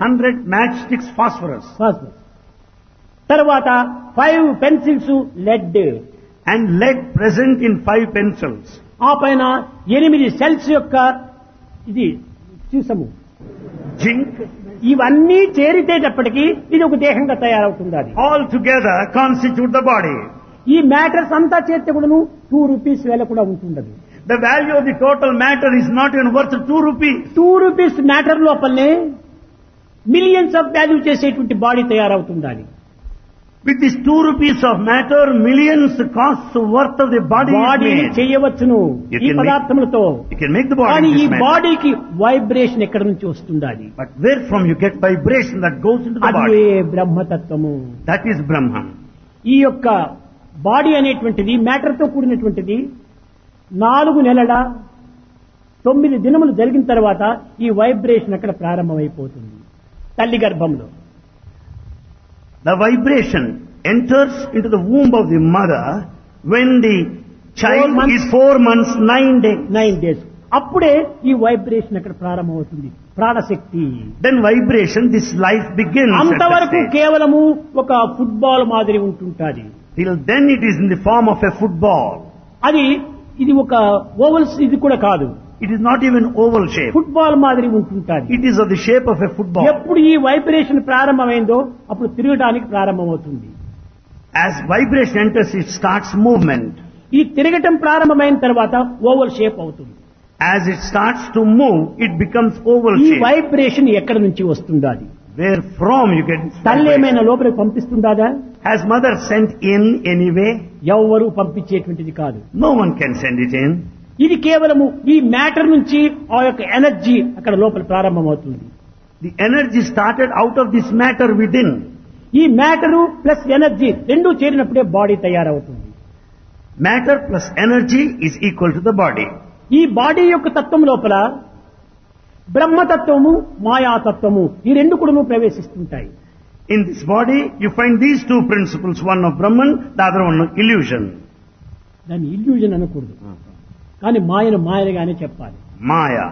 100 matchsticks phosphorus phosphorus తర్వాత five pencils lead and lead present in five pencils. ఆ పైన ఎనిమిది సెల్స్ యొక్క ఇది చూసము Zinc ఇవన్నీ చేరితేటప్పటికి ఇది ఒక దేహంగా తయారవుతుంది అది all together constitute the body. ఈ మ్యాటర్స్ అంతా చేస్తే కూడాను టూ రూపీస్ వేల కూడా ఉంటుండదు The value of the total matter is not even worth 2 rupees. Two rupees matter లోపలనే మిలియన్స్ ఆఫ్ వాల్యూ చేసేటువంటి బాడీ తయారవుతుంది అది With this 2 rupees of matter, millions costs worth of the body is బాడీని made. చేయవచ్చును You ఈ can make- పదార్థములతో You can make the కానీ body ఈ this matter. బాడీకి వైబ్రేషన్ ఎక్కడి నుంచి వస్తుంది అది But where from you get vibration that goes into the అదే body? బ్రహ్మతత్వము That is Brahman. ఈ యొక్క బాడీ అనేటువంటిది మ్యాటర్ తో కూడినటువంటిది నాలుగు నెలల తొమ్మిది దినములు జరిగిన తర్వాత ఈ వైబ్రేషన్ అక్కడ ప్రారంభమైపోతుంది తల్లి గర్భంలో The vibration enters into the womb of the mother when the child Four months. is four months, nine days. Nine days అప్పుడే ఈ వైబ్రేషన్ అక్కడ ప్రారంభమవుతుంది ప్రాణశక్తి Then vibration, this life begins. at that అంతవరకు stage. కేవలము ఒక ఫుట్బాల్ మాదిరి ఉంటుంటాది Till then it is in the form of a football. అది ఇది ఒక ఓవల్స్ ఇది కూడా కాదు It is not even oval shape. Football మాదిరి ఉంటుంటాది It is of the shape of a football. ఎప్పుడు ఈ వైబ్రేషన్ ప్రారంభమైందో అప్పుడు తిరగడానికి ప్రారంభమవుతుంది As vibration enters, it starts movement. ఈ తిరగటం ప్రారంభమైన తర్వాత ఓవల్ షేప్ అవుతుంది As it starts to move, it becomes oval ఈ shape. వైబ్రేషన్ ఎక్కడి నుంచి వస్తుందా అది Where from you get this తల్లి vibration? ఏమైనా లోపలికి పంపిస్తుందా Has mother sent in anyway? ఎవరు పంపించేటువంటిది కాదు No one can send it in. ఇది కేవలము ఈ మ్యాటర్ నుంచి ఆ యొక్క ఎనర్జీ అక్కడ లోపల ప్రారంభమవుతుంది The energy started out of this matter within. ఈ మ్యాటరు ప్లస్ ఎనర్జీ రెండూ చేరినప్పుడే బాడీ తయారవుతుంది Matter plus energy is equal to the body. ఈ బాడీ యొక్క తత్వం లోపల బ్రహ్మతత్వము మాయాతత్వము ఈ రెండు కూడా ప్రవేశిస్తుంటాయి In this body, you find these two principles, one of Brahman, the other one of illusion. దాన్ని ఇల్యూజన్ అనకూడదు కానీ మాయను మాయలుగానే చెప్పాలి Maya.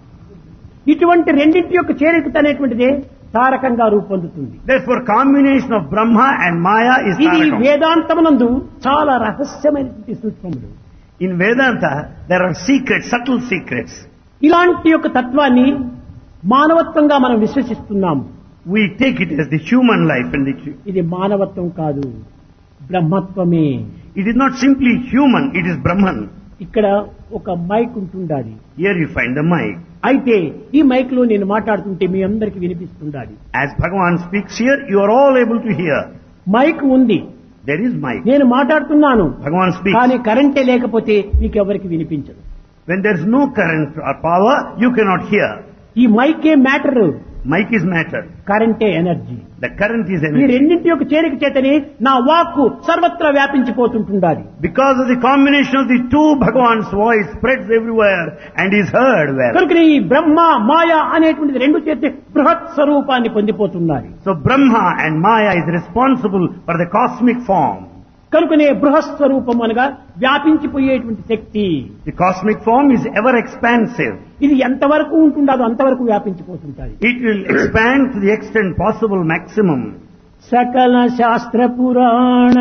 ఇటువంటి రెండింటి యొక్క చేరిక అనేటువంటిదే తారకంగా రూపొందుతుంది Therefore, combination of Brahma and Maya is ఇది Tarakam. వేదాంతమునందు చాలా రహస్యమైనటువంటి సూక్ష్మములు In Vedanta, there are secrets, subtle secrets. ఇలాంటి యొక్క తత్వాన్ని మానవత్వంగా మనం విశ్వసిస్తున్నాము We take it as the human life and the, ఇది మానవత్వం కాదు బ్రహ్మత్వమే it is not simply human, it is Brahman. ఇక్కడ ఒక మైక్ ఉంటుండాలి Here you find the mic. అయితే ఈ మైక్ లో నేను మాట్లాడుతుంటే మీ అందరికి వినిపిస్తుండాలి As Bhagavan speaks here, you are all able to hear. Mic ఉంది There is mic. నేను మాట్లాడుతున్నాను Bhagavan speaks. కానీ కరెంటే లేకపోతే మీకు ఎవరికి వినిపించదు When there is no current or power, you cannot hear. ఈ మైకే మ్యాటర్ Mic is matter. కరెంటే ఎనర్జీ The current is ఈ energy. రెండింటి యొక్క చేరిక చేతనే నా వాక్కు సర్వత్రా వ్యాపించిపోతుంటుండాలి Because of the combination of the two, Bhagavan's voice spreads everywhere and is heard well. కనుక ఈ బ్రహ్మ మాయ అనేటువంటిది రెండు చేస్తే బృహత్ స్వరూపాన్ని పొందిపోతున్నారు So Brahma and Maya is responsible for the cosmic form. కనుకనే బృహత్ స్వరూపం అనగా వ్యాపించిపోయేటువంటి శక్తి The cosmic form is ever expansive. ఇది ఎంతవరకు ఉంటుండదో అంతవరకు వ్యాపించిపోతుంటాయి It will expand to the extent possible maximum. సకల శాస్త్ర పురాణ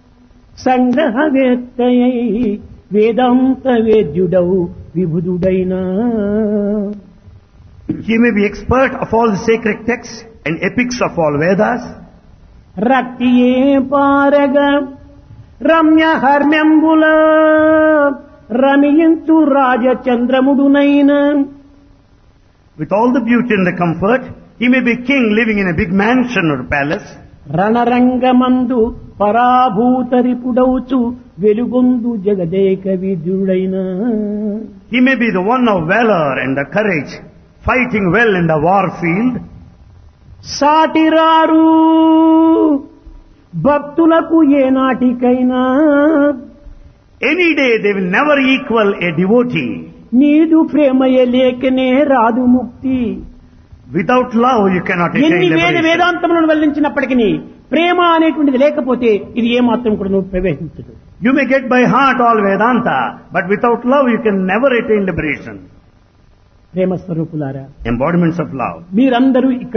సంగ్రహవేత్తయై వేదాంత వేద్యుడౌ విభుదుడైన He may be expert of all the sacred texts and epics of all Vedas. రక్తియే పారగ Ramya హర్మ్యంబుల రమియంతు రాజచంద్రముడునైన With all the beauty and the comfort, he may be king living in a big mansion or palace. రణరంగమందు పరాభూతరిపుడౌచు వెలుగొందు Jagadeka విద్యుడైన He may be the one of valor and the courage, fighting well in the war field. సాటిరారు భక్తులకు ఏ నాటికైనా Any day they will never equal a devotee. నీదు ప్రేమయ లేకనే రాదు ముక్తి Without love you cannot attain ఎన్ని వేద liberation. వేదాంతములను వెల్లించినప్పటికీ ప్రేమ అనేటువంటిది లేకపోతే ఇది ఏ మాత్రం కూడా నువ్వు ప్రవేశించదు You may get by heart all Vedanta, but without love you can never attain liberation. ప్రేమ స్వరూపులారా Embodiments of love. మీరందరూ ఇక్కడ